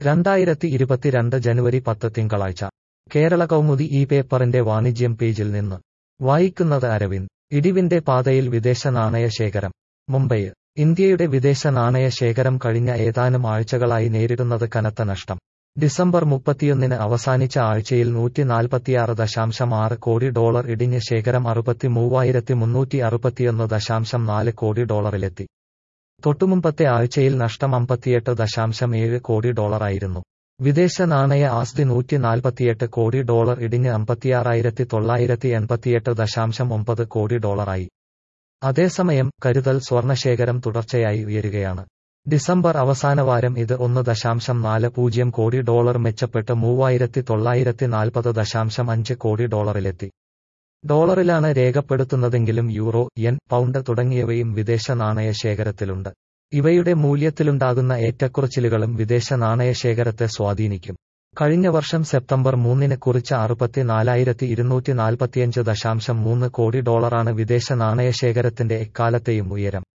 രണ്ടായിരത്തി ഇരുപത്തിരണ്ട് ജനുവരി പത്ത് തിങ്കളാഴ്ച കേരള കൗമുദി ഈ പേപ്പറിന്റെ വാണിജ്യം പേജിൽ നിന്ന് വായിക്കുന്നത് അരവിന്ദ് ഇടിവിന്റെ പാതയിൽ വിദേശ നാണയ ശേഖരം മുംബൈ ഇന്ത്യയുടെ വിദേശ നാണയ ശേഖരം കഴിഞ്ഞ ഏതാനും ആഴ്ചകളായി നേരിടുന്നത് കനത്ത നഷ്ടം ഡിസംബർ മുപ്പത്തിയൊന്നിന് അവസാനിച്ച ആഴ്ചയിൽ നൂറ്റി നാൽപ്പത്തിയാറ് ദശാംശം ആറ് കോടി ഡോളർ ഇടിഞ്ഞ് ശേഖരം അറുപത്തി മൂവായിരത്തി മുന്നൂറ്റി അറുപത്തിയൊന്ന് ദശാംശം നാല് കോടി ഡോളറിലെത്തി തൊട്ടുമുമ്പത്തെ ആഴ്ചയിൽ നഷ്ടം അമ്പത്തിയെട്ട് ദശാംശം ഏഴ് കോടി ഡോളറായിരുന്നു വിദേശ നാണയ ആസ്തി നൂറ്റി നാൽപ്പത്തിയെട്ട് കോടി ഡോളർ ഇടിഞ്ഞ് അമ്പത്തിയാറായിരത്തി തൊള്ളായിരത്തി എൺപത്തിയെട്ട് ദശാംശം ഒമ്പത് കോടി ഡോളറായി അതേസമയം കരുതൽ സ്വർണശേഖരം തുടർച്ചയായി ഉയരുകയാണ് ഡിസംബർ അവസാനവാരം ഇത് ഒന്ന് ദശാംശം നാല് പൂജ്യം കോടി ഡോളർ മെച്ചപ്പെട്ട് മൂവായിരത്തി തൊള്ളായിരത്തി നാൽപ്പത് ദശാംശം അഞ്ച് കോടി ഡോളറിലെത്തി ഡോളറിലാണ് രേഖപ്പെടുത്തുന്നതെങ്കിലും യൂറോ യെൻ പൗണ്ട് തുടങ്ങിയവയും വിദേശ നാണയ ശേഖരത്തിലുണ്ട് ഇവയുടെ മൂല്യത്തിലുണ്ടാകുന്ന ഏറ്റക്കുറച്ചിലുകളും വിദേശ നാണയ ശേഖരത്തെ സ്വാധീനിക്കും കഴിഞ്ഞ വർഷം സെപ്റ്റംബർ മൂന്നിന് കുറിച്ച അറുപത്തിനാലായിരത്തി ഇരുന്നൂറ്റി നാൽപ്പത്തിയഞ്ച് ദശാംശം മൂന്ന് കോടി ഡോളറാണ് വിദേശ നാണയ ശേഖരത്തിന്റെ എക്കാലത്തെയും ഉയരം